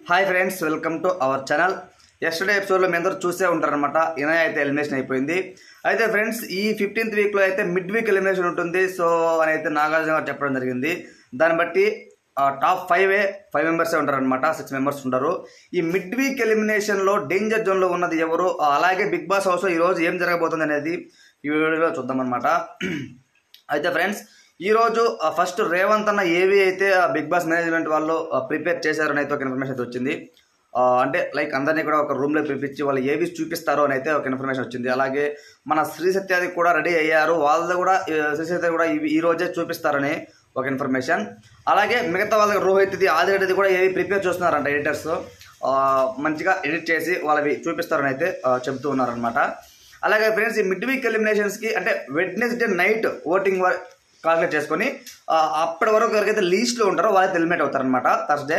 hi friends welcome to our channel yesterday ఎపిసోడ్లో మీ అందరూ చూసే ఉంటారనమాట ఇనయ్ అయితే ఎలిమినేషన్ అయిపోయింది అయితే ఫ్రెండ్స్ ఈ ఫిఫ్టీన్త్ వీక్లో అయితే మిడ్ వీక్ ఎలిమినేషన్ ఉంటుంది సో అని అయితే నాగార్జున గారు చెప్పడం జరిగింది దాన్ని బట్టి టాప్ ఫైవ్ ఫైవ్ మెంబర్సే ఉంటారనమాట సిక్స్ మెంబర్స్ ఉంటారు ఈ మిడ్ వీక్ ఎలిమినేషన్లో డేంజర్ జోన్లో ఉన్నది ఎవరు ఆ, అలాగే బిగ్ బాస్ హౌస్లో ఈరోజు ఏం జరగబోతుంది అనేది ఈ వీడియోలో చూద్దామన్నమాట అయితే ఫ్రెండ్స్ ఈరోజు ఫస్ట్ రేవంత్ అన్న ఏవి అయితే ఆ బిగ్ బాస్ మేనేజ్మెంట్ వాళ్ళు ప్రిపేర్ చేశారని అయితే ఒక ఇన్ఫర్మేషన్ అయితే వచ్చింది ఆ, అంటే లైక్ అందరినీ కూడా ఒక రూమ్లో పిలిపించి వాళ్ళు ఏవి చూపిస్తారో అని అయితే ఒక ఇన్ఫర్మేషన్ వచ్చింది అలాగే మన శ్రీ సత్యాది కూడా రెడీ అయ్యారు వాళ్ళది కూడా ఆ, శ్రీ సత్య కూడా ఇవి- ఈ రోజే చూపిస్తారని ఒక ఇన్ఫర్మేషన్ అలాగే మిగతా వాళ్ళకి రోహిత్ది ఆదిరెడ్డిది కూడా ఏవి ప్రిపేర్ చేస్తున్నారంట ఎడిటర్స్ మంచిగా ఎడిట్ చేసి వాళ్ళవి చూపిస్తారని అయితే ఆ, చెబుతూ ఉన్నారనమాట అలాగే ఫ్రెండ్స్ ఈ మిడ్ వీక్ ఎలిమినేషన్స్కి అంటే వెడ్నెస్డే నైట్ ఓటింగ్ కాల్కులేట్ చేసుకొని ఆ, అప్పటి వరకు ఎవరికైతే లీస్ట్లో ఉంటారో వాళ్ళైతే ఎలిమినేట్ అవుతారనమాట థర్స్డే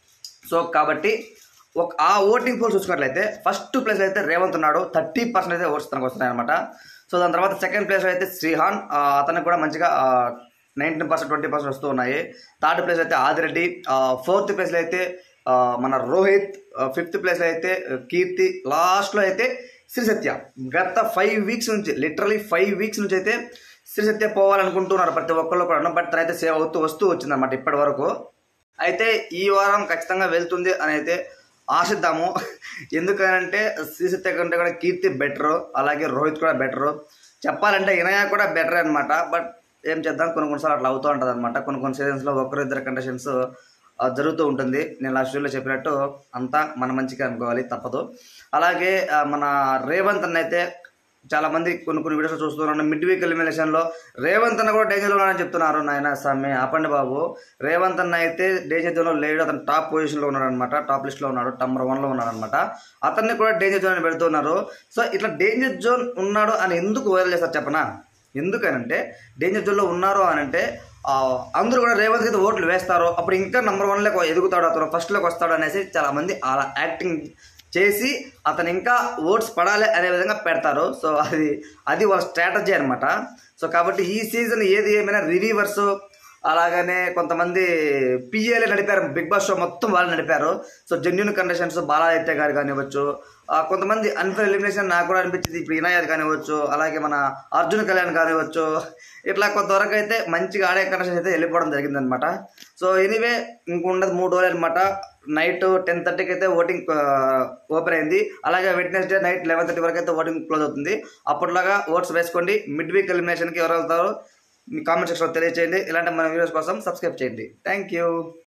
సో కాబట్టి ఒక ఆ ఓటింగ్ పోల్ చూసుకున్నట్లయితే ఫస్ట్ ప్లేస్ అయితే రేవంత్ ఉన్నాడు థర్టీ పర్సెంట్ అయితే ఓట్స్ తనకు వస్తున్నాయి అనమాట సో దాని తర్వాత సెకండ్ ప్లేస్ అయితే శ్రీహాన్ ఆ, అతనికి కూడా మంచిగా నైన్టీన్ పర్సెంట్ ట్వంటీ పర్సెంట్ వస్తూ ఉన్నాయి థర్డ్ ప్లేస్ అయితే ఆదిరెడ్డి ఫోర్త్ ప్లేస్లో అయితే ఆ, మన రోహిత్ ఫిఫ్త్ ప్లేస్లో అయితే ఆ, కీర్తి లాస్ట్లో అయితే శ్రీ సత్య గత ఫైవ్ వీక్స్ నుంచి లిటరలీ ఫైవ్ వీక్స్ నుంచి అయితే శ్రీ సత్య పోవాలనుకుంటున్నారు ప్రతి ఒక్కళ్ళు కూడా బట్ తనైతే సేవ్ అవుతూ వస్తూ వచ్చిందన్నమాట ఇప్పటి వరకు అయితే ఈ వారం ఖచ్చితంగా వెళ్తుంది అని అయితే ఆశిద్దాము ఎందుకనంటే శ్రీ సత్య కంటే కూడా కీర్తి బెటరు అలాగే రోహిత్ కూడా బెటరు చెప్పాలంటే ఇనయ కూడా బెటర్ అనమాట బట్ ఏం చేద్దాం కొన్ని కొన్నిసార్లు అట్లా అవుతూ ఉంటుంది అనమాట కొన్ని కొన్ని సీజన్స్లో ఒకరు ఇద్దరు కండిషన్స్ జరుగుతూ ఉంటుంది నేను లాస్ట్ వీడియోలో చెప్పినట్టు అంతా మన మంచిగా అనుకోవాలి తప్పదు అలాగే ఆ, మన రేవంత్ అన్న అయితే చాలా మంది కొన్ని కొన్ని వీడియోస్ చూస్తున్నాను మిడ్ వీక్ ఎలిమినేషన్లో రేవంత్ అన్న కూడా డేంజర్లో ఉన్నాడని చెప్తున్నారు నాయన స్వామి ఆపండి బాబు రేవంత్ అన్న అయితే డేంజర్ జోన్లో లేడు అతను టాప్ పొజిషన్లో ఉన్నాడు అనమాట టాప్ లిస్ట్లో ఉన్నాడు నెంబర్ వన్లో ఉన్నాడు అనమాట అతన్ని కూడా డేంజర్ జోన్ అని పెడుతున్నారు సో ఇట్లా డేంజర్ జోన్ ఉన్నాడు అని ఎందుకు వైరల్ చేస్తారు చెప్పనా ఎందుకనంటే డేంజర్ జోన్లో ఉన్నారు అని అంటే ఆ, అందరూ కూడా రేవంత్ అయితే ఓట్లు వేస్తారు అప్పుడు ఇంకా నెంబర్ వన్లోకి ఎదుగుతాడు అతను ఫస్ట్లోకి వస్తాడు అనేసి చాలా మంది అలా యాక్టింగ్ చేసి అతను ఇంకా ఓట్స్ పడాలి అనే విధంగా పెడతారు సో అది అది వాళ్ళ స్ట్రాటజీ అనమాట సో కాబట్టి ఈ సీజన్ ఏది ఏమైనా రివ్యూవర్స్ అలాగనే కొంతమంది పిఏలే నడిపారు బిగ్ బాస్ షో మొత్తం వాళ్ళు నడిపారు సో జెన్యున్ కండిషన్స్ బాలాదిత్య గారు కానివ్వచ్చు ఆ, కొంతమంది అన్ఫర్ ఎలిమినేషన్ నాకు కూడా అనిపించింది ఇప్పుడు ఇనాయత్ కానివ్వచ్చు అలాగే మన అర్జున్ కళ్యాణ్ కానివ్వచ్చు ఇట్లా కొంతవరకు అయితే మంచిగా ఆడే కండిషన్స్ అయితే వెళ్ళిపోవడం జరిగిందనమాట సో ఎనీవే ఇంకొండదు మూడు రోజులు అనమాట నైట్ టెన్ థర్టీకి అయితే ఓటింగ్ ఓపెన్ అయింది అలాగే వెడ్నెస్డే నైట్ లెవెన్ థర్టీ వరకు అయితే ఓటింగ్ క్లోజ్ అవుతుంది అప్పటిలాగా ఓట్స్ వేసుకోండి మిడ్ వీక్ ఎలిమినేషన్కి ఎవరు వెళ్తారో మీ కామెంట్ సెక్షన్లో తెలియజేయండి ఇలాంటి మన వీడియోస్ కోసం సబ్స్క్రైబ్ చేయండి థ్యాంక్ యూ